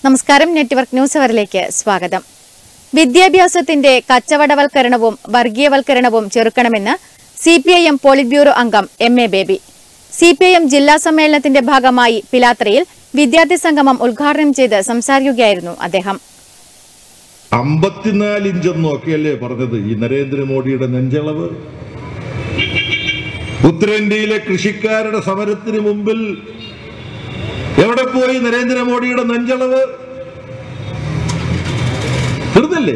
നമസ്കാരം network news അവറിലേക്ക് സ്വാഗതം വിദ്യാഭ്യാസത്തിന്റെ കച്ചവടവൽക്കരണവും വർഗീയവൽക്കരണവും ചെറുക്കണമെന്ന് C P I M polit bureau അംഗം M A Baby C P I M ജില്ലാ സമ്മേളനത്തിന്റെ ഭാഗമായി പിലാത്രയിൽ വിദ്യാർത്ഥി സംഗമം ഉദ്ഘാടനം ചെയ്ത് സംസാരിക്കുകയായിരുന്നു അദ്ദേഹം അമ്പത്തിനാല് ഇഞ്ചെന്നൊക്കെയല്ലേ പറഞ്ഞത് ഈ നരേന്ദ്രമോദിയുടെ നെഞ്ചളവ് ഉത്തരേന്ത്യയിലെ കൃഷിക്കാരുടെ സമരത്തിന് മുമ്പിൽ എവിടെ പോയി നരേന്ദ്രമോദിയുടെ നെഞ്ചളവ് തീർന്നില്ലേ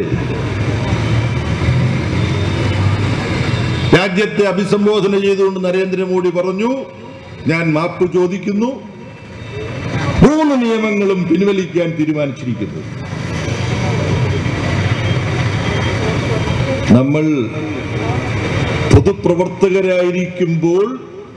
രാജ്യത്തെ അഭിസംബോധന ചെയ്തുകൊണ്ട് നരേന്ദ്രമോദി പറഞ്ഞു ഞാൻ മാപ്പ് ചോദിക്കുന്നു മൂന്ന് നിയമങ്ങളും പിൻവലിക്കാൻ തീരുമാനിച്ചിരിക്കുന്നു നമ്മൾ പൊതുപ്രവർത്തകരായിരിക്കുമ്പോൾ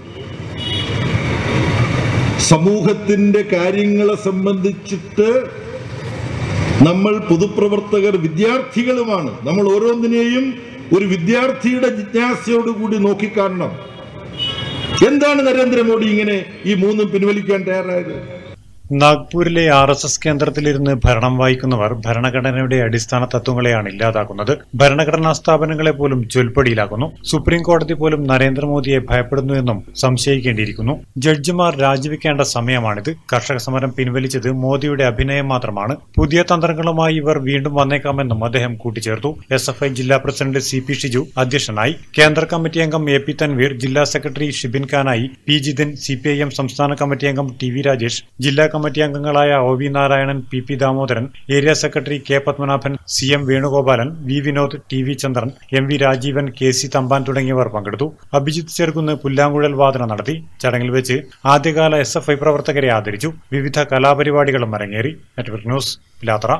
സമൂഹത്തിന്റെ കാര്യങ്ങളെ സംബന്ധിച്ചിട്ട് നമ്മൾ പൊതുപ്രവർത്തകർ വിദ്യാർത്ഥികളുമാണ് നമ്മൾ ഓരോന്നിനെയും ഒരു വിദ്യാർത്ഥിയുടെ ജിജ്ഞാസയോടുകൂടി നോക്കിക്കാണണം എന്താണ് നരേന്ദ്രമോദി ഇങ്ങനെ ഈ മൂന്നും പിൻവലിക്കാൻ തയ്യാറായത് നാഗ്പൂരിലെ ആർ എസ് എസ് കേന്ദ്രത്തിലിരുന്ന് ഭരണം വായിക്കുന്നവർ ഭരണഘടനയുടെ അടിസ്ഥാന തത്വങ്ങളെയാണ് ഇല്ലാതാക്കുന്നത് ഭരണഘടനാ സ്ഥാപനങ്ങളെ പോലും ചൊൽപ്പടിയിലാക്കുന്നു സുപ്രീം കോടതി പോലും നരേന്ദ്രമോദിയെ ഭയപ്പെടുന്നു എന്നും സംശയിക്കേണ്ടിയിരിക്കുന്നു ജഡ്ജിമാർ രാജിവെക്കേണ്ട സമയമാണിത് കർഷക സമരം പിൻവലിച്ചത് മോദിയുടെ അഭിനയം മാത്രമാണ് പുതിയ തന്ത്രങ്ങളുമായി ഇവർ വീണ്ടും വന്നേക്കാമെന്നും അദ്ദേഹം കൂട്ടിച്ചേർത്തു എസ് എഫ് ഐ ജില്ലാ പ്രസിഡന്റ് സി പി ഷിജു അധ്യക്ഷനായി കേന്ദ്ര കമ്മിറ്റി അംഗം എ പി തൻവീർ ജില്ലാ സെക്രട്ടറി ഷിബിൻ ഖാനായി P Jithin C P I M സംസ്ഥാന കമ്മിറ്റി അംഗം ടി വി രാജേഷ് ജില്ലാ കമ്മിറ്റി അംഗങ്ങളായ O V Narayanan P P Damodaran area secretary K Padmanabhan C M Venugopalan V Vinod T V Chandran M V Rajeevan K C Thampan തുടങ്ങിയവർ പങ്കെടുത്തു അഭിജിത്ത് ചെറുകുന്ന് പുല്ലാങ്കുഴൽ വാദനം നടത്തി ചടങ്ങിൽ വെച്ച് ആദ്യകാല എസ് എഫ് ഐ പ്രവർത്തകരെ ആദരിച്ചു വിവിധ കലാപരിപാടികളും അരങ്ങേറി നെറ്റ്വർക്ക് ന്യൂസ് പിലാത്ര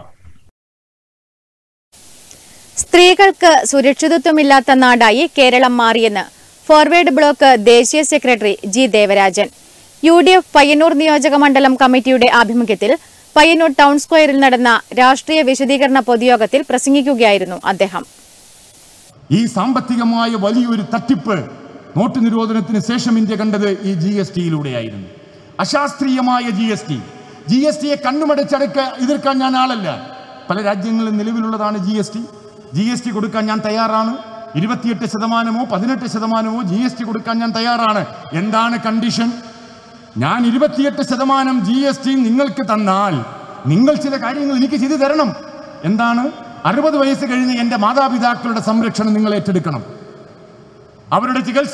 സ്ത്രീകൾക്ക് സുരക്ഷിതത്വമില്ലാത്ത നാടായി കേരളം മാറിയെന്ന് ഫോർവേഡ് ബ്ലോക്ക് ദേശീയ secretary G Devarajan U D F Payyanur നിയോജക മണ്ഡലം കമ്മിറ്റിയുടെ ആഭിമുഖ്യത്തിൽ പയ്യന്നൂർ ടൗൺ സ്ക്വയറിൽ നടന്ന രാഷ്ട്രീയ വിശദീകരണ പൊതുയോഗത്തിൽ പ്രസംഗിക്കുകയായിരുന്നു അദ്ദേഹം ഈ സാമ്പത്തികമായ വലിയൊരു തട്ടിപ്പ് നോട്ട് നിരോധനത്തിന് ശേഷം ഇന്ത്യ കണ്ടത് ഈ ജി എസ് ടിയിലൂടെയായിരുന്നു അശാസ്ത്രീയമായ G S T G S ടിയെ കണ്ണുമടച്ചടക്ക എതിർക്കാൻ ഞാൻ ആളല്ല പല രാജ്യങ്ങളിലും നിലവിലുള്ളതാണ് G S T G S T കൊടുക്കാൻ ഞാൻ തയ്യാറാണ് ഇരുപത്തിയെട്ട് ശതമാനമോ പതിനെട്ട് ശതമാനമോ ജി എസ് ടി കൊടുക്കാൻ ഞാൻ തയ്യാറാണ് എന്താണ് കണ്ടീഷൻ ഞാൻ ഇരുപത്തിയെട്ട് ശതമാനം ജി എസ് ടി നിങ്ങൾക്ക് തന്നാൽ നിങ്ങൾ ചില കാര്യങ്ങൾ എനിക്ക് ചെയ്തു തരണം എന്താണ് അറുപത് വയസ്സ് കഴിഞ്ഞ് എൻ്റെ മാതാപിതാക്കളുടെ സംരക്ഷണം നിങ്ങൾ ഏറ്റെടുക്കണം അവരുടെ ചികിത്സ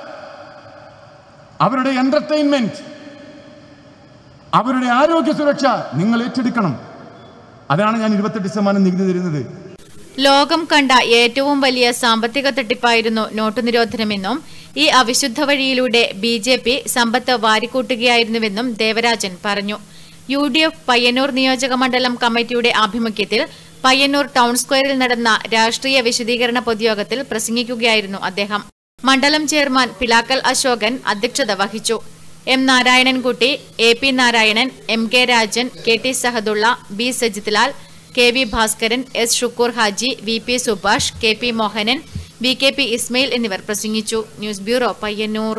അവരുടെ എന്റർടൈൻമെന്റ് അവരുടെ ആരോഗ്യ സുരക്ഷ നിങ്ങൾ ഏറ്റെടുക്കണം അതാണ് ഞാൻ ഇരുപത്തെട്ട് ശതമാനം നികുതി തരുന്നത് ലോകം കണ്ട ഏറ്റവും വലിയ സാമ്പത്തിക തട്ടിപ്പായിരുന്നു നോട്ട് നിരോധനമെന്നും ഈ അവിശുദ്ധ വഴിയിലൂടെ ബി ജെ പി സമ്പത്ത് വാരിക്കൂട്ടുകയായിരുന്നുവെന്നും ദേവരാജൻ പറഞ്ഞു യു ഡി എഫ് പയ്യന്നൂർ നിയോജക മണ്ഡലം കമ്മിറ്റിയുടെ ആഭിമുഖ്യത്തിൽ പയ്യന്നൂർ ടൗൺ സ്ക്വയറിൽ നടന്ന രാഷ്ട്രീയ വിശദീകരണ പൊതുയോഗത്തിൽ പ്രസംഗിക്കുകയായിരുന്നു അദ്ദേഹം മണ്ഡലം ചെയർമാൻ പിലാക്കൽ അശോകൻ അധ്യക്ഷത വഹിച്ചു M Narayanankutty A P Narayanan M K Rajan K T Sahadulla B Sajithlal K V Bhaskaran S Shukkur Haji V P Subhash K P Mohanan V K P Ismail എന്നിവർ പ്രസംഗിച്ചു ന്യൂസ് ബ്യൂറോ പയ്യന്നൂർ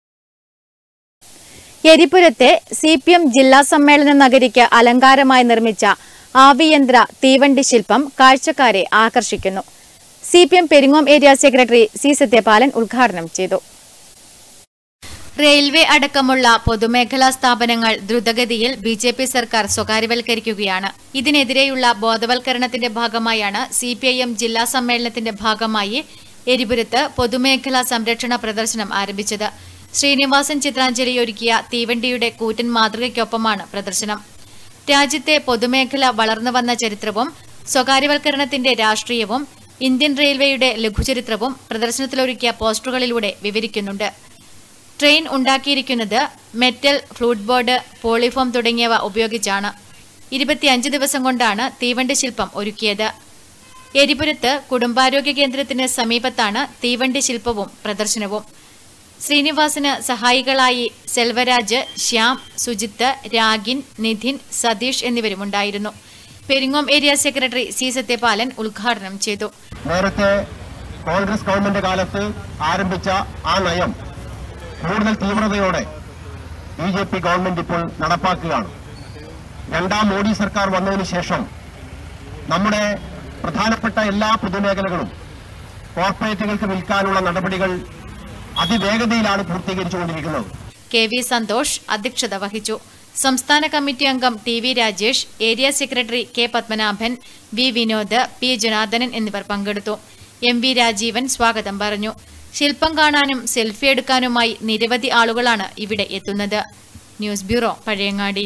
എരിപുരത്തെ സി പി എം ജില്ലാ സമ്മേളന നഗരിക്ക് അലങ്കാരമായി നിർമ്മിച്ച ആവിയന്ത്ര തീവണ്ടി ശില്പം കാഴ്ചക്കാരെ ആകർഷിക്കുന്നു C P M Peringome area secretary C Sathyapalan ഉദ്ഘാടനം ചെയ്തു റെയിൽവേ അടക്കമുള്ള പൊതുമേഖലാ സ്ഥാപനങ്ങൾ ദ്രുതഗതിയിൽ ബി ജെ പി സർക്കാർ സ്വകാര്യവൽക്കരിക്കുകയാണ് ഇതിനെതിരെയുള്ള ബോധവൽക്കരണത്തിന്റെ ഭാഗമായാണ് സി പി ഐ എം ജില്ലാ സമ്മേളനത്തിന്റെ ഭാഗമായി എരിപുരത്ത് പൊതുമേഖലാ സംരക്ഷണ പ്രദർശനം ആരംഭിച്ചത് ശ്രീനിവാസൻ ചിത്രാഞ്ജലി ഒരുക്കിയ തീവണ്ടിയുടെ കൂറ്റൻ മാതൃകയ്ക്കൊപ്പമാണ് പ്രദർശനം രാജ്യത്തെ പൊതുമേഖല വളർന്നു വന്ന ചരിത്രവും സ്വകാര്യവൽക്കരണത്തിന്റെ രാഷ്ട്രീയവും ഇന്ത്യൻ റെയിൽവേയുടെ ലഘുചരിത്രവും പ്രദർശനത്തിലൊരുക്കിയ പോസ്റ്ററുകളിലൂടെ വിവരിക്കുന്നുണ്ട് ട്രെയിൻ ഉണ്ടാക്കിയിരിക്കുന്നത് മെറ്റൽ ഫ്ലൂട്ട് ബോർഡ് പോളിഫോം തുടങ്ങിയവ ഉപയോഗിച്ചാണ് ഇരുപത്തിയഞ്ച് ദിവസം കൊണ്ടാണ് തീവണ്ടി ശില്പം ഒരുക്കിയത് എരിപുരത്ത് കുടുംബാരോഗ്യ കേന്ദ്രത്തിന് സമീപത്താണ് തീവണ്ടി ശില്പവും പ്രദർശനവും ശ്രീനിവാസന് സഹായികളായി സെൽവരാജ് ശ്യാം സുജിത്ത് രാഗിൻ നിധിൻ സതീഷ് എന്നിവരുമുണ്ടായിരുന്നു Peringome area secretary C Sathyapalan ഉദ്ഘാടനം ചെയ്തു നേരത്തെ കോൺഗ്രസ് ഗവൺമെന്റ് കാലത്ത് ആരംഭിച്ച ആ നയം കൂടുതൽ തീവ്രതയോടെ ബി ജെ പി ഗവൺമെന്റ് ഇപ്പോൾ നടപ്പാക്കുകയാണ് രണ്ടാം മോഡി സർക്കാർ വന്നതിന് ശേഷം നമ്മുടെ പ്രധാനപ്പെട്ട എല്ലാ പൊതുമേഖലകളും കോർപ്പറേറ്റുകൾക്ക് വിൽക്കാനുള്ള നടപടികൾ അതിവേഗതയിലാണ് പൂർത്തീകരിച്ചുകൊണ്ടിരിക്കുന്നത് കെ വി സന്തോഷ് അധ്യക്ഷത വഹിച്ചു സംസ്ഥാന കമ്മിറ്റി അംഗം T V Rajesh area secretary K Padmanabhan V Vinod P Janardhanan എന്നിവർ പങ്കെടുത്തു എം വി രാജീവൻ സ്വാഗതം പറഞ്ഞു ശില്പം കാണാനും സെൽഫി എടുക്കാനുമായി നിരവധി ആളുകളാണ് ഇവിടെ എത്തുന്നത് news bureau Pazhayangadi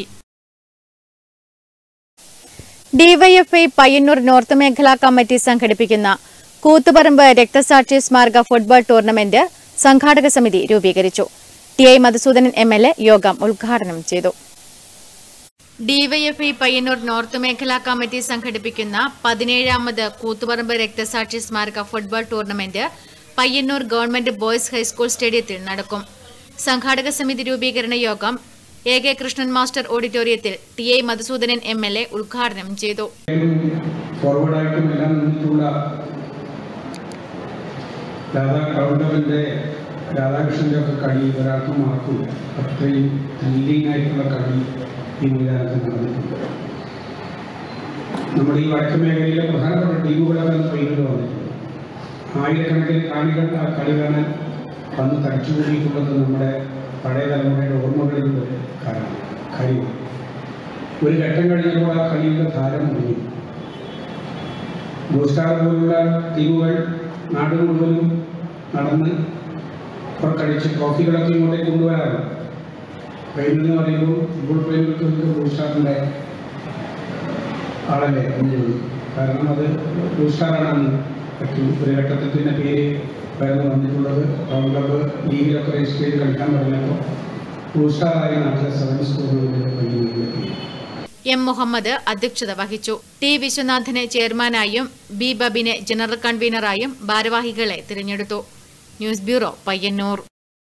DYFI Payyanur north മേഖലാ കമ്മിറ്റി സംഘടിപ്പിക്കുന്ന കൂത്തുപറമ്പ് രക്തസാക്ഷി സ്മാരക ഫുട്ബോൾ ടൂർണമെന്റ് സംഘാടക സമിതി രൂപീകരിച്ചു T I Madhusoodanan M L A യോഗം ഉദ്ഘാടനം ചെയ്തു ഡിവൈഎഫ്ഐ പയ്യന്നൂർ നോർത്ത് മേഖലാ കമ്മിറ്റി സംഘടിപ്പിക്കുന്ന പതിനേഴാമത് കൂത്തുപറമ്പ് രക്തസാക്ഷി സ്മാരക football tournament Payyanur government boys high school സ്റ്റേഡിയത്തിൽ നടക്കും സംഘാടക സമിതി രൂപീകരണ യോഗം എ കെ കൃഷ്ണൻ മാസ്റ്റർ ഓഡിറ്റോറിയത്തിൽ T I Madhusoodanan M L A ഉദ്ഘാടനം ചെയ്തു ഫോർവേഡായിട്ടും എല്ലാം നിന്നിട്ടുള്ള രാധാ കൗണ്ടവന്റെ രാധാകൃഷ്ണന്റെ ഒക്കെ കളി ഒരാൾക്കും മറക്കില്ല അത്രയും ത്രില്ലിംഗ് ആയിട്ടുള്ള കളി ഈ മൈതാനത്ത് നടന്നിട്ടുണ്ട് നമ്മുടെ ഈ വടക്ക് മേഖലയിലെ പ്രധാനപ്പെട്ട ടീമുകളൊക്കെ ട്രെയിനിൽ വന്നിട്ടുണ്ട് ആയിരക്കണക്കിന് കാണികൾ ആ കളി കാണാൻ വന്ന് തടിച്ചുകൂടിയിട്ടുള്ളത് നമ്മുടെ പഴയ തലമുറയുടെ ഓർമ്മകളിൽ ഒരു കാരണം കഴിവ് ഒരു ഘട്ടം കഴിഞ്ഞപ്പോൾ ആ കളിയുടെ ധാരം മുങ്ങി ബ്ലൂസ്റ്റാർ പോലുള്ള ടീമുകൾ നാട് മുഴുവനും നടന്ന് അവർ കഴിച്ച് ട്രോഫികളൊക്കെ ഇങ്ങോട്ടേക്ക് കൊണ്ടുവരാറുണ്ട് ഫൈനൽ എന്ന് പറയുമ്പോൾ ഫുട്ബോൾ ഫൈനലുകൾക്ക് ബ്ലൂസ്റ്റാറിൻ്റെ ആളല്ലേ എന്നുള്ളത് കാരണം അത് ബ്ലൂസ്റ്റാറാണ് അന്ന് പറ്റും ഒരു ഘട്ടത്തിൽ പിന്നെ പേര് വരുന്ന വന്നിട്ടുള്ളത് ടൗൺ ക്ലബ്ബ് ലീഗിലൊക്കെ രജിസ്റ്റർ ചെയ്ത് കളിക്കാൻ പറഞ്ഞപ്പോൾ ബ്ലൂസ്റ്റാറായി നാട്ടിലെ സെവൻ സ്കൂളുകളിൽ പയ്യന്നൂരിലെത്തി എം മുഹമ്മദ് അധ്യക്ഷത വഹിച്ചു ടി വിശ്വനാഥനെ ചെയർമാനായും ബി ബബിനെ ജനറൽ കൺവീനറായും ഭാരവാഹികളെ തിരഞ്ഞെടുത്തു news bureau Payyanur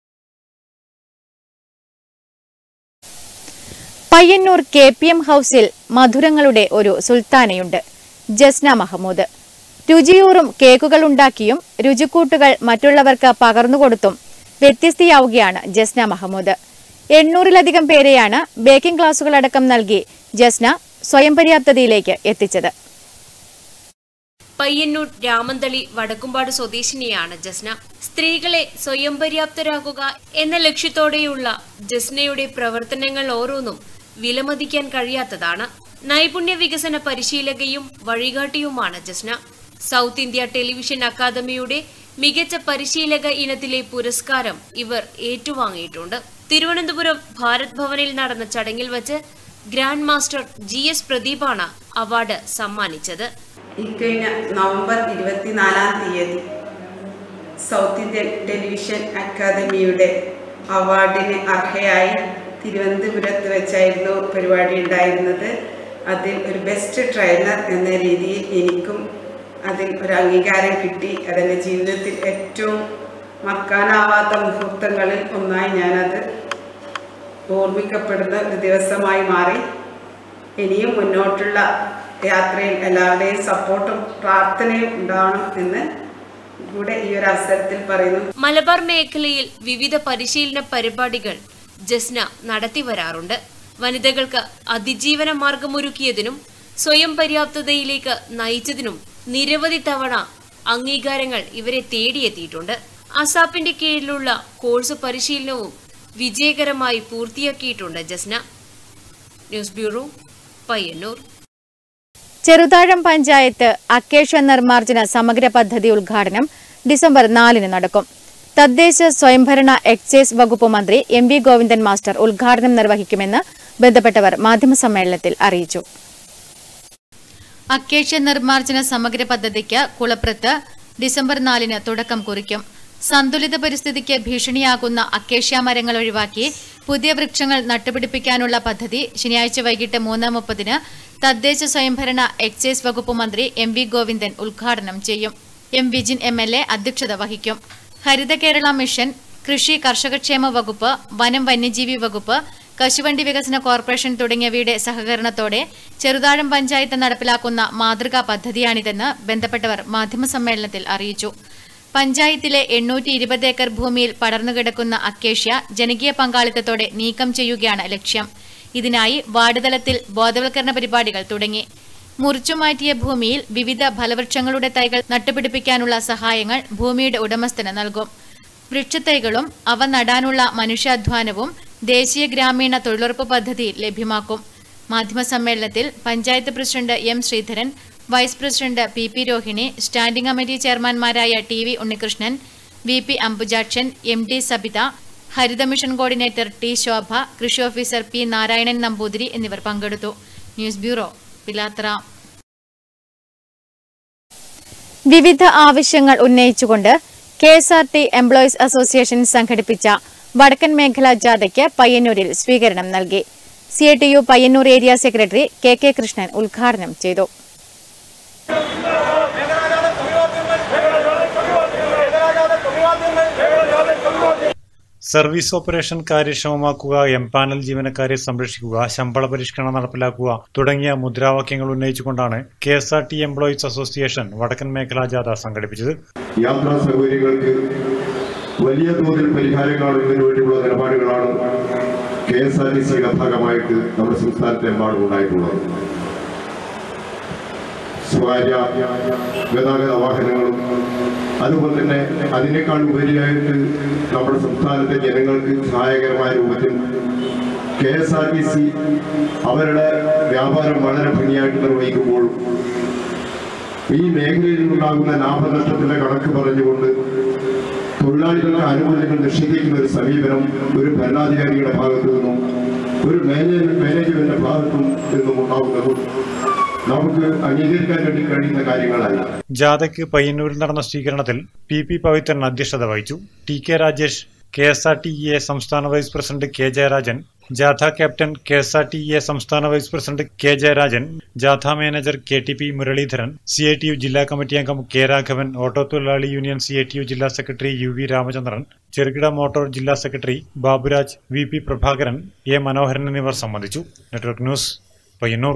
Payyanur K P M ഹൌസിൽ മധുരങ്ങളുടെ ഒരു സുൽത്താനയുണ്ട് ജസ്ന മഹമ്മൂദ് രുചിയൂറും കേക്കുകൾ ഉണ്ടാക്കിയും രുചിക്കൂട്ടുകൾ മറ്റുള്ളവർക്ക് പകർന്നുകൊടുത്തും വ്യത്യസ്തയാവുകയാണ് ജസ്ന മഹമ്മൂദ് എണ്ണൂറിലധികം പേരെയാണ് ബേക്കിംഗ് ക്ലാസുകളടക്കം നൽകി ജസ്ന സ്വയം പര്യാപ്തതയിലേക്ക് എത്തിച്ചത് പയ്യന്നൂർ രാമന്തളി വടക്കുംപാട് സ്വദേശിനിയാണ് ജസ്ന സ്ത്രീകളെ സ്വയം പര്യാപ്തരാക്കുക എന്ന ലക്ഷ്യത്തോടെയുള്ള ജസ്നയുടെ പ്രവർത്തനങ്ങൾ ഓരോന്നും വിലമതിക്കാൻ കഴിയാത്തതാണ് നൈപുണ്യ വികസന പരിശീലകയും വഴികാട്ടിയുമാണ് ജസ്ന സൗത്ത് ഇന്ത്യ ടെലിവിഷൻ അക്കാദമിയുടെ മികച്ച പരിശീലക ഇനത്തിലെ പുരസ്കാരം ഇവർ ഏറ്റുവാങ്ങിയിട്ടുണ്ട് തിരുവനന്തപുരം ഭാരത് ഭവനിൽ നടന്ന ചടങ്ങിൽ വച്ച് ഗ്രാൻഡ് മാസ്റ്റർ ജി എസ് പ്രദീപാണ് അവാർഡ് സമ്മാനിച്ചത് ഇക്കഴിഞ്ഞ നവംബർ ഇരുപത്തിനാലാം തീയതി സൗത്ത് ഇന്ത്യൻ ടെലിവിഷൻ അക്കാദമിയുടെ അവാർഡിന് അർഹയായി തിരുവനന്തപുരത്ത് വെച്ചായിരുന്നു പരിപാടി ഉണ്ടായിരുന്നത് അതിൽ ഒരു ബെസ്റ്റ് ട്രെയിനർ എന്ന രീതിയിൽ എനിക്കും അതിൽ ഒരു അംഗീകാരം കിട്ടി അതെൻ്റെ ജീവിതത്തിൽ ഏറ്റവും മറക്കാനാവാത്ത മുഹൂർത്തങ്ങളിൽ ഒന്നായി ഞാനത് ഓർമ്മിക്കപ്പെടുന്ന ഒരു ദിവസമായി മാറി ഇനിയും മുന്നോട്ടുള്ള യാത്രയിൽ എല്ലാവരുടെയും സപ്പോർട്ടും പ്രാർത്ഥനയും ഉണ്ടാവണം എന്ന് കൂടെ ഈ ഒരു അവസരത്തിൽ പറയുന്നു മലബാർ മേഖലയിൽ വിവിധ പരിശീലന പരിപാടികൾ ജസ്ന നടത്തി വരാറുണ്ട് വനിതകൾക്ക് അതിജീവന മാർഗമൊരുക്കിയതിനും സ്വയം പര്യാപ്തതയിലേക്ക് നയിച്ചതിനും നിരവധി തവണ അംഗീകാരങ്ങൾ ഇവരെ തേടിയെത്തിയിട്ടുണ്ട് അസാപ്പിന്റെ കീഴിലുള്ള കോഴ്സ് പരിശീലനവും വിജയകരമായി പൂർത്തിയാക്കിയിട്ടുണ്ട് ജസ്ന ന്യൂസ് ബ്യൂറോ പയ്യന്നൂർ ചെറുതാഴം പഞ്ചായത്ത് അക്കേഷ നിർമ്മാർജ്ജന സമഗ്ര പദ്ധതി ഉദ്ഘാടനം ഡിസംബർ നാലിന് നടക്കും തദ്ദേശ സ്വയംഭരണ എക്സൈസ് വകുപ്പ് മന്ത്രി എം വി ഗോവിന്ദൻ മാസ്റ്റർ ഉദ്ഘാടനം നിർവഹിക്കുമെന്ന് ബന്ധപ്പെട്ടവർ മാധ്യമസമ്മേളനത്തിൽ അറിയിച്ചു അക്കേഷ്യ നിർമ്മാർജ്ജന സമഗ്ര പദ്ധതിക്ക് കുളപ്രത്ത് ഡിസംബർ നാലിന് തുടക്കം കുറിക്കും സന്തുലിത പരിസ്ഥിതിക്ക് ഭീഷണിയാകുന്ന അക്കേഷ്യ മരങ്ങൾ ഒഴിവാക്കി പുതിയ വൃക്ഷങ്ങൾ നട്ടുപിടിപ്പിക്കാനുള്ള പദ്ധതി ശനിയാഴ്ച വൈകിട്ട് മൂന്ന് മുപ്പതിന് തദ്ദേശ സ്വയംഭരണ എക്സൈസ് വകുപ്പ് മന്ത്രി എം വി ഗോവിന്ദൻ ഉദ്ഘാടനം ചെയ്യും M Vijin M L A അധ്യക്ഷത വഹിക്കും ഹരിത കേരള മിഷൻ കൃഷി കർഷകക്ഷേമ വകുപ്പ് വനം വന്യജീവി വകുപ്പ് കശുവണ്ടി വികസന കോർപ്പറേഷൻ തുടങ്ങിയവയുടെ സഹകരണത്തോടെ ചെറുതാഴം പഞ്ചായത്ത് നടപ്പിലാക്കുന്ന മാതൃകാ പദ്ധതിയാണിതെന്ന് ബന്ധപ്പെട്ടവർ മാധ്യമസമ്മേളനത്തിൽ അറിയിച്ചു പഞ്ചായത്തിലെ എണ്ണൂറ്റി ഇരുപത് ഏക്കർ ഭൂമിയിൽ പടർന്നുകിടക്കുന്ന അക്കേഷ്യ ജനകീയ പങ്കാളിത്തത്തോടെ നീക്കം ചെയ്യുകയാണ് ലക്ഷ്യം ഇതിനായി വാർഡ് തലത്തിൽ ബോധവൽക്കരണ പരിപാടികൾ തുടങ്ങി മുറിച്ചുമാറ്റിയ ഭൂമിയിൽ വിവിധ ഫലവൃക്ഷങ്ങളുടെ തൈകൾ നട്ടുപിടിപ്പിക്കാനുള്ള സഹായങ്ങൾ ഭൂമിയുടെ ഉടമസ്ഥന് നൽകും വൃക്ഷത്തൈകളും അവ നടാനുള്ള മനുഷ്യാധ്വാനവും ദേശീയ ഗ്രാമീണ തൊഴിലുറപ്പ് പദ്ധതിയിൽ ലഭ്യമാക്കും മാധ്യമസമ്മേളനത്തിൽ panchayat president M Sreedharan vice president P P Rohini standing committee ചെയർമാൻമാരായ T V Unnikrishnan V P Ambujakshan M T Sabitha Haritha mission coordinator T Shobha കൃഷി ഓഫീസർ പി നാരായണൻ നമ്പൂതിരി എന്നിവർ പങ്കെടുത്തു ന്യൂസ് ബ്യൂറോ പിലാത്ര വിവിധ ആവശ്യങ്ങൾ ഉന്നയിച്ചുകൊണ്ട് K S R T employees association സംഘടിപ്പിച്ച വടക്കൻ മേഖല ജാഥയ്ക്ക് പയ്യന്നൂരിൽ സ്വീകരണം നൽകി C I T U Payyanur area secretary K K Krishnan ഉദ്ഘാടനം ചെയ്തു സർവീസ് ഓപ്പറേഷൻ കാര്യക്ഷമമാക്കുക എംപാനൽ ജീവനക്കാരെ സംരക്ഷിക്കുക ശമ്പള പരിഷ്കരണം നടപ്പിലാക്കുക തുടങ്ങിയ മുദ്രാവാക്യങ്ങൾ ഉന്നയിച്ചുകൊണ്ടാണ് K S R T employees association വടക്കൻ മേഖലാ ജാഥ സംഘടിപ്പിച്ചത് യാത്രാ സൗകര്യങ്ങൾക്ക് വലിയ തോതിൽ പരിഹാരം കാണുന്നതിന് വേണ്ടിയുള്ള നിലപാടുകളാണ് കെ എസ് ആർ ടി സിയുടെ ഭാഗമായിട്ട് നമ്മുടെ സംസ്ഥാനത്തെമ്പാടും ഉണ്ടായിട്ടുള്ളത് സ്വകാര്യ ഗതാഗത വാഹനങ്ങളും അതുപോലെ തന്നെ അതിനേക്കാൾ ഉപരിയായിട്ട് നമ്മുടെ സംസ്ഥാനത്തെ ജനങ്ങൾക്ക് സഹായകരമായ രൂപത്തിൽ K S R T C അവരുടെ വ്യാപാരം വളരെ ഭംഗിയായിട്ട് നിർവഹിക്കുമ്പോഴും ഈ മേഖലയിൽ നിന്നുണ്ടാകുന്ന ലാഭനഷ്ടത്തിന്റെ കണക്ക് പറഞ്ഞുകൊണ്ട് തൊഴിലാളികളുടെ ആനുകൂല്യങ്ങൾ നിഷേധിക്കുന്ന ഒരു സമീപനം ഒരു ഭരണാധികാരിയുടെ ഭാഗത്തു നിന്നും ഒരു മാനേജ് മാനേജ്മെന്റിന്റെ ഭാഗത്തു നിന്നും ഉണ്ടാകുന്നതും നമുക്ക് അംഗീകരിക്കാൻ വേണ്ടി കഴിയുന്ന കാര്യങ്ങളല്ല ജാഥയ്ക്ക് പയ്യന്നൂരിൽ നടന്ന സ്വീകരണത്തിൽ പി പി പവിത്രൻ അധ്യക്ഷത വഹിച്ചു T K Rajesh K S R T E A സംസ്ഥാന വൈസ് പ്രസിഡന്റ് കെ ജയരാജൻ ജാഥ captain K S R T E A സംസ്ഥാന വൈസ് പ്രസിഡന്റ് കെ ജയരാജൻ ജാഥ manager K T P Muraleedharan C I T U ജില്ലാ committee അംഗം K Raghavan auto തൊഴിലാളി union C I T U ജില്ലാ secretary U V Ramachandran ചെറുകിട motor ജില്ലാ secretary Baburaj V P Prabhakaran A Manoharan എന്നിവർ സംബന്ധിച്ചു network news Payyanur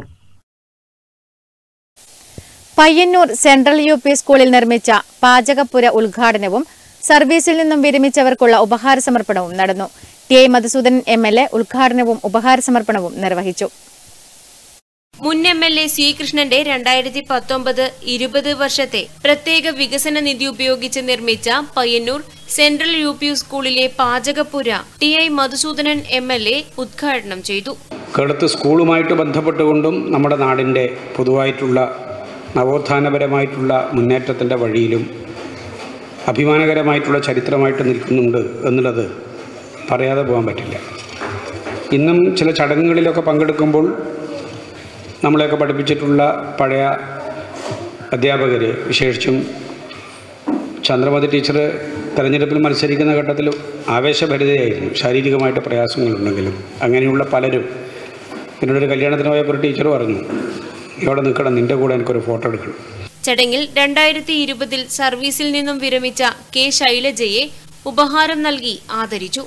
Payyanur central U P സ്കൂളിൽ നിർമ്മിച്ച പാചകപ്പുര ഉദ്ഘാടനവും സർവീസിൽ നിന്നും വിരമിച്ചവർക്കുള്ള ഉപഹാര സമർപ്പണവും നടന്നു T I Madhusoodanan M L A ഉദ്ഘാടനവും ഉപഹാര സമർപ്പണവും നിർവഹിച്ചു മുൻ എം എൽ എ സി കൃഷ്ണന്റെ രണ്ടായിരത്തി പത്തൊമ്പത് ഇരുപത് വർഷത്തെ പ്രത്യേക വികസന നിധി ഉപയോഗിച്ച് നിർമ്മിച്ച പയ്യന്നൂർ സെൻട്രൽ യു പി സ്കൂളിലെ പാചകപ്പുര T I Madhusoodanan M L A ഉദ്ഘാടനം ചെയ്തു കേടത്ത് സ്കൂളുമായിട്ട് ബന്ധപ്പെട്ടുകൊണ്ടും നമ്മുടെ നാടിൻ്റെ പൊതുവായിട്ടുള്ള നവോത്ഥാനപരമായിട്ടുള്ള മുന്നേറ്റത്തിൻ്റെ വഴിയിലും അഭിമാനകരമായിട്ടുള്ള ചരിത്രമായിട്ട് നിൽക്കുന്നുണ്ട് എന്നുള്ളത് പറയാതെ പോകാൻ പറ്റില്ല ഇന്നും ചില ചടങ്ങുകളിലൊക്കെ പങ്കെടുക്കുമ്പോൾ നമ്മളെയൊക്കെ പഠിപ്പിച്ചിട്ടുള്ള പഴയ അധ്യാപകർ വിശേഷിച്ചും ചന്ദ്രമതി ടീച്ചർ തെരഞ്ഞെടുപ്പിൽ മത്സരിക്കുന്ന ഘട്ടത്തിൽ ആവേശഭരിതയായിരുന്നു ശാരീരികമായിട്ട് പ്രയാസങ്ങളുണ്ടെങ്കിലും അങ്ങനെയുള്ള പലരും എന്നോടൊരു കല്യാണത്തിന് പോയപ്പോൾ ഒരു ടീച്ചർ പറഞ്ഞു ഇവിടെ നിൽക്കണം നിൻ്റെ കൂടെ എനിക്കൊരു ഫോട്ടോ എടുക്കണം ചടങ്ങിൽ രണ്ടായിരത്തി ഇരുപതിൽ സർവീസിൽ നിന്നും വിരമിച്ച കെ ശൈലജയെ ഉപഹാരം നൽകി ആദരിച്ചു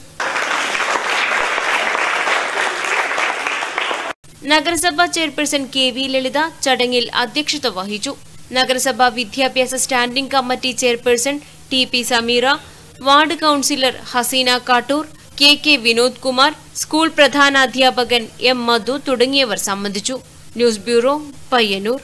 നഗരസഭാ ചെയർപേഴ്സൺ കെ വി ലളിത ചടങ്ങിൽ അധ്യക്ഷത വഹിച്ചു നഗരസഭാ വിദ്യാഭ്യാസ standing committee chairperson T P Sameera ward councillor Haseena Kattoor K K Vinod Kumar school പ്രധാനാധ്യാപകൻ എം മധു തുടങ്ങിയവർ സംബന്ധിച്ചു news bureau Payyanur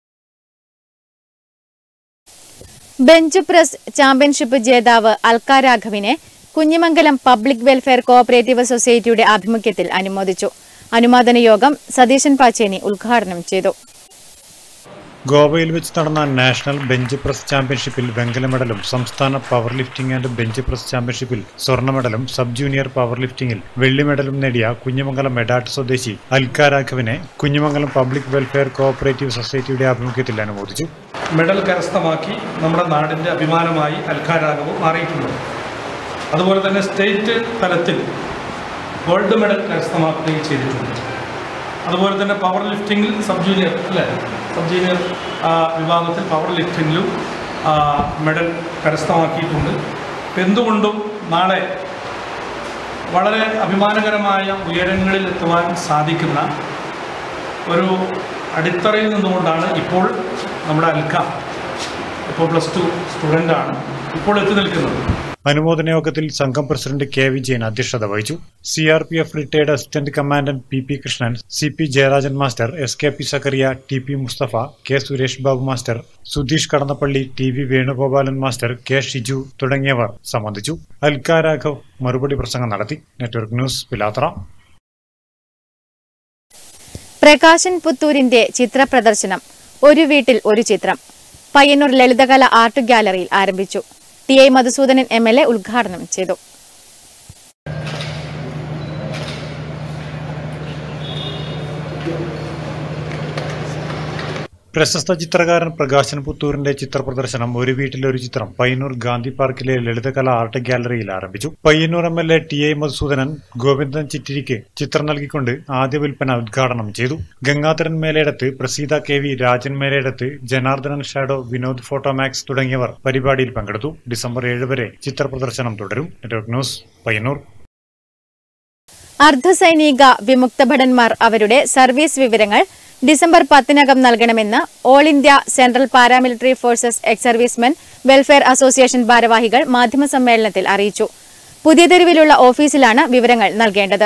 bench press championship ജേതാവ് അൽക്ക രാഘവിനെ കുഞ്ഞിമംഗലം പബ്ലിക് വെൽഫെയർ കോഓപ്പറേറ്റീവ് സൊസൈറ്റിയുടെ ആഭിമുഖ്യത്തിൽ അനുമോദിച്ചു അനുമോദന യോഗം സതീശൻ പാച്ചേനി ഉദ്ഘാടനം ചെയ്തു ഗോവയിൽ വെച്ച് നടന്ന നാഷണൽ ബെഞ്ച് പ്രസ് ചാമ്പ്യൻഷിപ്പിൽ വെങ്കല മെഡലും സംസ്ഥാന power lifting and bench press ചാമ്പ്യൻഷിപ്പിൽ സ്വർണ്ണ മെഡലും സബ് ജൂനിയർ പവർ ലിഫ്റ്റിംഗിൽ വെള്ളി മെഡലും നേടിയ കുഞ്ഞിമംഗലം മെഡാട്ട് സ്വദേശി അൽക്ക രാഘവിനെ കുഞ്ഞിമംഗലം പബ്ലിക് വെൽഫെയർ കോഓപ്പറേറ്റീവ് സൊസൈറ്റിയുടെ ആഭിമുഖ്യത്തിൽ അനുമോദിച്ചു മെഡൽ കരസ്ഥമാക്കി നമ്മുടെ നാടിൻ്റെ അഭിമാനമായി അൽക്കാരാഗവും മാറിയിട്ടുണ്ട് അതുപോലെ തന്നെ സ്റ്റേറ്റ് തലത്തിൽ ഗോൾഡ് മെഡൽ കരസ്ഥമാക്കുകയും ചെയ്തിട്ടുണ്ട് അതുപോലെ തന്നെ പവർ ലിഫ്റ്റിങ്ങിൽ സബ് ജൂനിയർ അല്ലേ സബ് ജൂനിയർ ആ, വിഭാഗത്തിൽ പവർ ലിഫ്റ്റിങ്ങിലും ആ, മെഡൽ കരസ്ഥമാക്കിയിട്ടുണ്ട് ഇപ്പം എന്തുകൊണ്ടും നാളെ വളരെ അഭിമാനകരമായ ഉയരങ്ങളിൽ എത്തുവാൻ സാധിക്കുന്ന ഒരു അടിത്തറയിൽ നിന്നുകൊണ്ടാണ് ഇപ്പോൾ നമ്മുടെ അൽക്ക ഇപ്പോൾ പ്ലസ് ടു സ്റ്റുഡൻ്റാണ് ഇപ്പോൾ എത്തി നിൽക്കുന്നത് അനുമോദന യോഗത്തിൽ സംഘം പ്രസിഡന്റ് കെ വിജയൻ അധ്യക്ഷത വഹിച്ചു C R P F retired assistant commandant P P Krishnan C P Jayarajan master S K P Zacharia T P Musthafa K Suresh Babu master Sudheesh Kadannappally T V Venugopalan master K Shiju തുടങ്ങിയവർ സംബന്ധിച്ചു അൽക്കാ രാഘവ് മറുപടി പ്രസംഗം നടത്തി നെറ്റ്വർക്ക് ന്യൂസ് പിലാത്ര പ്രകാശൻ പുത്തൂരിന്റെ ചിത്രപ്രദർശനം ഒരു വീട്ടിൽ ഒരു ചിത്രം പയ്യന്നൂർ ലളിതകല ആർട്ട് ഗാലറിയിൽ ആരംഭിച്ചു T I Madhusoodanan M L A ഉദ്ഘാടനം ചെയ്തു പ്രശസ്ത ചിത്രകാരൻ പ്രകാശൻ പുത്തൂരിന്റെ ചിത്രപ്രദർശനം ഒരു വീട്ടിലെ ഒരു ചിത്രം പയ്യന്നൂർ ഗാന്ധി പാർക്കിലെ ലളിതകല ആർട്ട് ഗാലറിയിൽ ആരംഭിച്ചു Payyanur M L A T A Madhusoodanan Govindan ചിറ്റിരിക്ക് ചിത്രം നൽകിക്കൊണ്ട് ആദ്യ വിൽപ്പന ഉദ്ഘാടനം ചെയ്തു Gangadharan Meledath Praseetha K V Rajan Meledath Janardhanan shadow Vinod Photomax തുടങ്ങിയവർ പരിപാടിയിൽ പങ്കെടുത്തു ഡിസംബർ ഏഴ് വരെ ചിത്രപ്രദർശനം തുടരും നെറ്റ്വർക്ക് ന്യൂസ് പയ്യന്നൂർ അർദ്ധസൈനിക വിമുക്ത ഭടന്മാർ അവരുടെ സർവീസ് വിവരങ്ങൾ ഡിസംബർ പത്തിനകം നൽകണമെന്ന് all India central paramilitary forces ex servicemen welfare association ഭാരവാഹികൾ മാധ്യമസമ്മേളനത്തിൽ അറിയിച്ചു പുതിയ തെരുവിലുള്ള ഓഫീസിലാണ് വിവരങ്ങൾ നൽകേണ്ടത്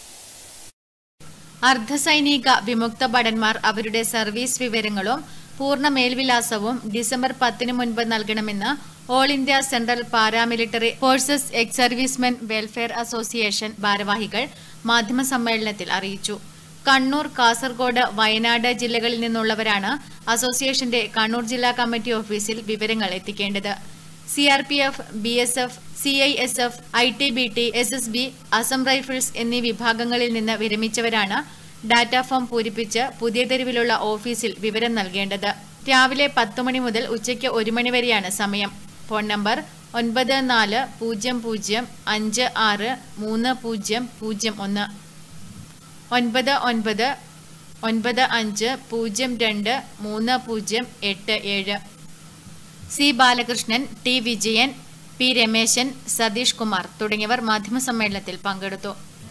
അർദ്ധസൈനിക വിമുക്ത ഭടന്മാർ അവരുടെ സർവീസ് വിവരങ്ങളും പൂർണ്ണ മേൽവിലാസവും ഡിസംബർ പത്തിന് മുൻപ് നൽകണമെന്ന് all India central paramilitary forces ex servicemen welfare association ഭാരവാഹികൾ മാധ്യമസമ്മേളനത്തിൽ അറിയിച്ചു കണ്ണൂർ കാസർഗോഡ് വയനാട് ജില്ലകളിൽ നിന്നുള്ളവരാണ് അസോസിയേഷന്റെ കണ്ണൂർ ജില്ലാ കമ്മിറ്റി ഓഫീസിൽ വിവരങ്ങൾ എത്തിക്കേണ്ടത് C R P F B S F C I S F I T B T S S B Assam rifles എന്നീ വിഭാഗങ്ങളിൽ നിന്ന് വിരമിച്ചവരാണ് ഡാറ്റ ഫോം പൂരിപ്പിച്ച് പുതിയ തെരുവിലുള്ള ഓഫീസിൽ വിവരം നൽകേണ്ടത് രാവിലെ പത്ത് മണി മുതൽ ഉച്ചയ്ക്ക് ഒരു മണി വരെയാണ് സമയം ഫോൺ നമ്പർ ഒൻപത് നാല് പൂജ്യം പൂജ്യം അഞ്ച് ആറ് മൂന്ന് പൂജ്യം പൂജ്യം ഒന്ന് ഒൻപത് ഒൻപത് ഒൻപത് അഞ്ച് പൂജ്യം രണ്ട് മൂന്ന് പൂജ്യം എട്ട് ഏഴ് C Balakrishnan T Vijayan P Rameshan Satheesh Kumar തുടങ്ങിയവർ മാധ്യമസമ്മേളനത്തിൽ പങ്കെടുത്തു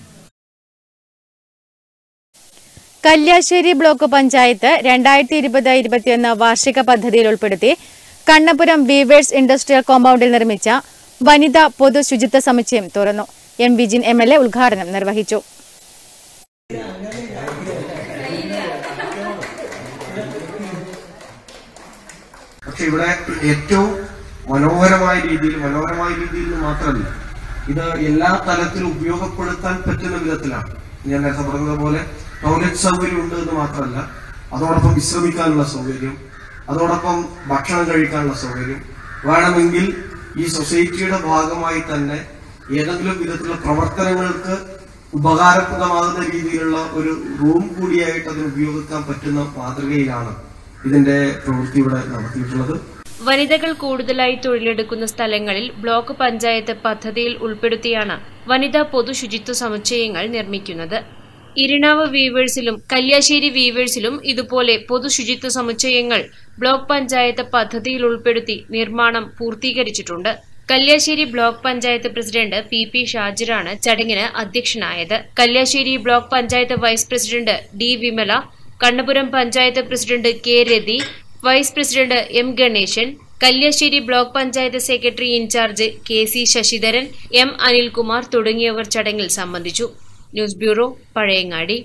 കല്യാശ്ശേരി ബ്ലോക്ക് പഞ്ചായത്ത് രണ്ടായിരത്തി ഇരുപത് ഇരുപത്തിയൊന്ന് വാർഷിക പദ്ധതിയിൽ ഉൾപ്പെടുത്തി കണ്ണപുരം വീവേഴ്സ് ഇൻഡസ്ട്രിയൽ കോമ്പൗണ്ടിൽ നിർമ്മിച്ച വനിതാ പൊതു ശുചിത്വ സമുച്ചയം തുറന്നു M Vijin M L A ഉദ്ഘാടനം നിർവഹിച്ചു പക്ഷെ ഇവിടെ ഏറ്റവും മനോഹരമായ രീതിയിൽ മനോഹരമായ രീതിയിൽ മാത്രമല്ല ഇത് എല്ലാ തലത്തിലും ഉപയോഗപ്പെടുത്താൻ പറ്റുന്ന വിധത്തിലാണ് ഞാൻ നേരത്തെ പറഞ്ഞതുപോലെ ടോയ്ലറ്റ് സൗകര്യം ഉണ്ട് എന്ന് മാത്രമല്ല അതോടൊപ്പം വിശ്രമിക്കാനുള്ള സൗകര്യം അതോടൊപ്പം ഭക്ഷണം കഴിക്കാനുള്ള സൗകര്യം വേണമെങ്കിൽ ഈ സൊസൈറ്റിയുടെ ഭാഗമായി തന്നെ ഏതെങ്കിലും വിധത്തിലുള്ള പ്രവർത്തനങ്ങൾക്ക് ഉപകാരപ്രദമാകുന്ന രീതിയിലുള്ള ഒരു റൂം കൂടിയായിട്ട് അതിന് ഉപയോഗിക്കാൻ പറ്റുന്ന മാതൃകയിലാണ് ഇതിന്റെ പ്രവൃത്തി ഇവിടെ നടത്തിയിട്ടുള്ളത് വനിതകൾ കൂടുതലായി തൊഴിലെടുക്കുന്ന സ്ഥലങ്ങളിൽ ബ്ലോക്ക് പഞ്ചായത്ത് പദ്ധതിയിൽ ഉൾപ്പെടുത്തിയാണ് വനിതാ പൊതു ശുചിത്വ സമുച്ചയങ്ങൾ നിർമ്മിക്കുന്നത് ഇരിണാവ് വീവേഴ്സിലും കല്യാശ്ശേരി വീവേഴ്സിലും ഇതുപോലെ പൊതു ശുചിത്വ സമുച്ചയങ്ങൾ ബ്ലോക്ക് പഞ്ചായത്ത് പദ്ധതിയിൽ ഉൾപ്പെടുത്തി നിർമ്മാണം പൂർത്തീകരിച്ചിട്ടുണ്ട് Kalyassery block panchayat president P P ഷാജിറാണ് ചടങ്ങിന് അധ്യക്ഷനായത് Kalyassery block panchayat vice president D Vimala Kannapuram panchayat president K Rathi vice president M Ganeshan Kalyassery block panchayat secretary in charge K C Sasidharan M Anilkumar തുടങ്ങിയവർ ചടങ്ങിൽ സംബന്ധിച്ചു ന്യൂസ് ബ്യൂറോ പഴയങ്ങാടി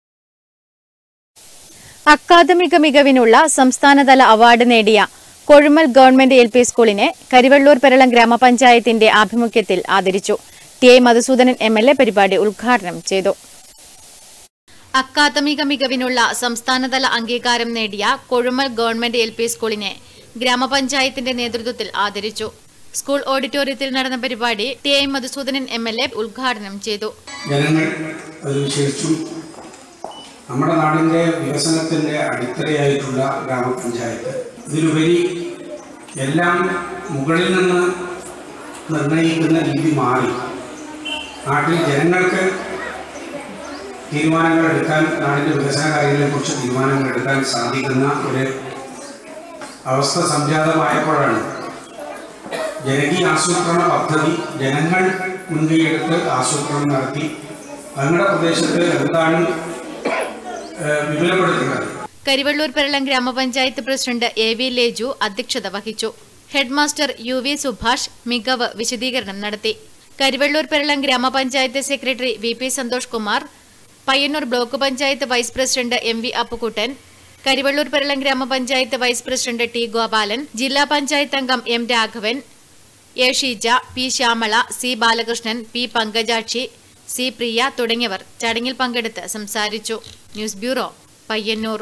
അക്കാദമിക മികവിനുള്ള സംസ്ഥാനതല അവാർഡ് നേടിയ കൊഴുമൽ ഗവൺമെന്റ് എൽ പി സ്കൂളിനെ കരിവള്ളൂർ പെരളം ഗ്രാമപഞ്ചായത്തിന്റെ ആഭിമുഖ്യത്തിൽ ആദരിച്ചു T I Madhusoodanan M L A പരിപാടി ഉദ്ഘാടനം ചെയ്തു അക്കാദമിക മികവിനുള്ള സംസ്ഥാനതല അംഗീകാരം നേടിയ കൊഴുമൽ ഗവൺമെന്റ് എൽ പി സ്കൂളിനെ ഗ്രാമപഞ്ചായത്തിന്റെ നേതൃത്വത്തിൽ ആദരിച്ചു സ്കൂൾ ഓഡിറ്റോറിയത്തിൽ നടന്ന പരിപാടി T I Madhusoodanan M L A ഉദ്ഘാടനം ചെയ്തു ജനങ്ങൾ അതിനുശേഷം നമ്മുടെ നാടിൻ്റെ വികസനത്തിൻ്റെ അടിത്തറയായിട്ടുള്ള ഗ്രാമപഞ്ചായത്ത് ഇതിലുപരി എല്ലാം മുകളിൽ നിന്ന് നിർണ്ണയിക്കുന്ന രീതി മാറി നാട്ടിൽ ജനങ്ങൾക്ക് തീരുമാനങ്ങൾ എടുക്കാൻ നാടിൻ്റെ വികസന കാര്യങ്ങളെക്കുറിച്ച് തീരുമാനങ്ങൾ എടുക്കാൻ സാധിക്കുന്ന ഒരു അവസ്ഥ സംജാതമായപ്പോഴാണ് ജനകീയ ആസൂത്രണ പദ്ധതി ജനങ്ങൾ മുൻകൈയെടുത്ത് ആസൂത്രണം നടത്തി തങ്ങളുടെ പ്രദേശത്ത് എന്താണ് ഏഹ്, വിപുലപ്പെടുത്തുന്നത് കരിവള്ളൂർ പെരളം ഗ്രാമപഞ്ചായത്ത് പ്രസിഡന്റ് എ വി ലേജു അധ്യക്ഷത വഹിച്ചു ഹെഡ്മാസ്റ്റർ യു വി സുഭാഷ് മികവ് വിശദീകരണം നടത്തി കരിവെള്ളൂർ പെരളം ഗ്രാമപഞ്ചായത്ത് secretary V P Santhosh Kumar Payyanur block panchayat vice president M V Appukuttan Karivellur Peralam ഗ്രാമപഞ്ചായത്ത് വൈസ് പ്രസിഡന്റ് ടി ഗോപാലൻ ജില്ലാ പഞ്ചായത്ത് അംഗം M Raghavan A Sheeja P Shyamala C Balakrishnan P Pankajakshi C Priya തുടങ്ങിയവർ ചടങ്ങിൽ പങ്കെടുത്ത് സംസാരിച്ചു news bureau Payyanur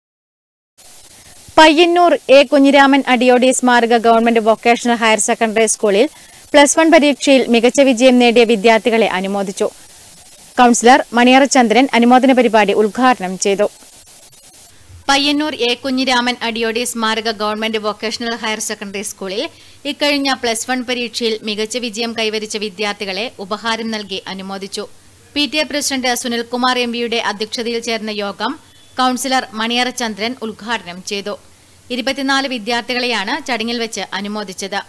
Payyanur A Kunhiraman Adiyodi സ്മാരക ഗവൺമെന്റ് വൊക്കേഷണൽ ഹയർ സെക്കൻഡറി സ്കൂളിൽ പ്ലസ് വൺ പരീക്ഷയിൽ മികച്ച വിജയം നേടിയ വിദ്യാർത്ഥികളെ അനുമോദിച്ചു കൌൺസിലർ മണിയറ ചന്ദ്രൻ അനുമോദന പരിപാടി ഉദ്ഘാടനം ചെയ്തു പയ്യന്നൂർ എ കുഞ്ഞിരാമൻ അടിയോടി സ്മാരക ഗവൺമെന്റ് വൊക്കേഷണൽ ഹയർ സെക്കൻഡറി സ്കൂളിൽ ഇക്കഴിഞ്ഞ പ്ലസ് വൺ പരീക്ഷയിൽ മികച്ച വിജയം കൈവരിച്ച വിദ്യാർത്ഥികളെ ഉപഹാരം നൽകി അനുമോദിച്ചു P T A president Sunilkumar M പിയുടെ അധ്യക്ഷതയിൽ ചേർന്ന യോഗം കൌൺസിലർ മണിയറ ചന്ദ്രൻ ഉദ്ഘാടനം ചെയ്തു ഇരുപത്തിനാല് വിദ്യാർത്ഥികളെയാണ് ചടങ്ങിൽ വെച്ച് അനുമോദിച്ചത്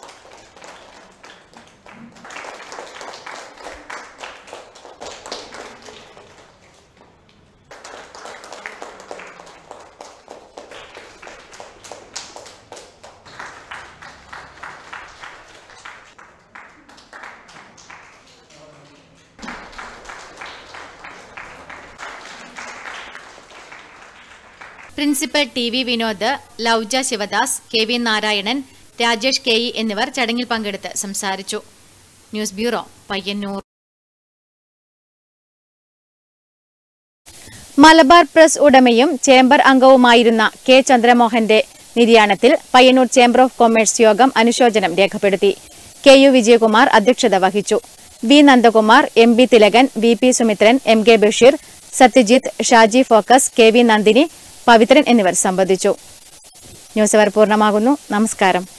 principal T V Vinod Lauja Sivadas K V Narayanan Rajesh K E എന്നിവർ ചടങ്ങിൽ പങ്കെടുത്ത് സംസാരിച്ചു news bureau Payyanur Malabar press ഉടമയും ചേംബർ അംഗവുമായിരുന്ന കെ ചന്ദ്രമോഹന്റെ നിര്യാണത്തിൽ പയ്യന്നൂർ ചേംബർ ഓഫ് കൊമേഴ്സ് യോഗം അനുശോചനം രേഖപ്പെടുത്തി കെ യു വിജയകുമാർ അധ്യക്ഷത വഹിച്ചു V Nandakumar M B Thilakan V P Sumithran M K Basheer Sathyajith Shaji focus K V Nandini Pavithran എന്നിവർ സംബന്ധിച്ചു ന്യൂസ് അവർ പൂർണ്ണമാകുന്നു നമസ്കാരം